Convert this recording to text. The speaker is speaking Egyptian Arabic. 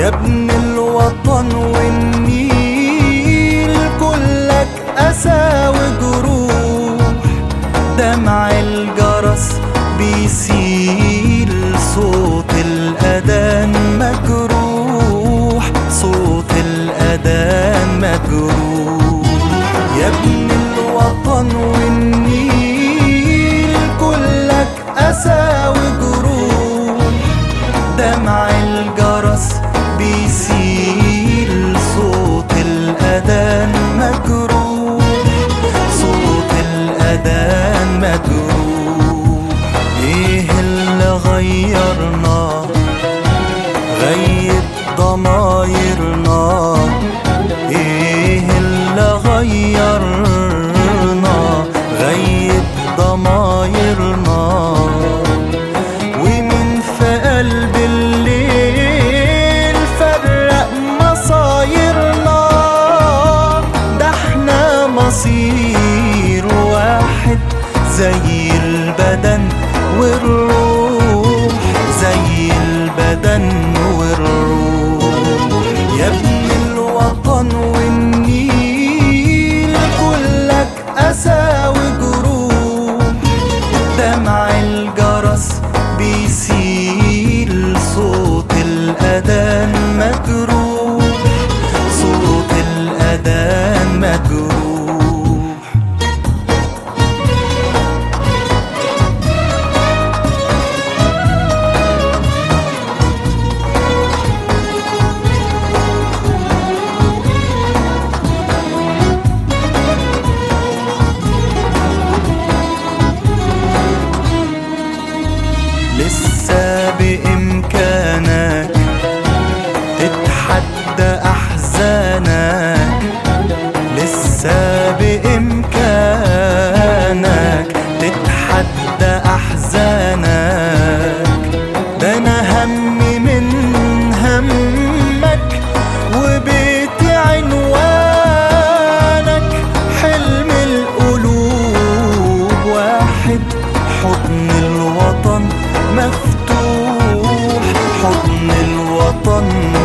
يا ابن الوطن والنيل كلك أسى وجروح دمع الجرس بيسيل صوت الأذان مجروح صوت الأذان مجروح يا ابن الوطن والنيل كلك أسى وجروح دمع الجرس بيسيل صوت الأذان مجروح صوت الأذان مجروح إيه اللي غيرنا غيب ضمايرنا إيه اللي غيرنا غيب ضمايرنا ومن في قلب الليل فرق مصايرنا ده احنا مصير واحد زي البدن والروح زي البدن والروح يا ابن الوطن والنيل كلك أسى وجروح دمع الجرس بيسيل صوت الأذان مجروح صوت الأذان مجروح لسه بإمكانك تتحدى أحزانك لسه بإمكانك تتحدى أحزانك ده أنا همي من همك وبيتي عنوانك حلم القلوب واحد حضن الوطن مفتوح حضن الوطن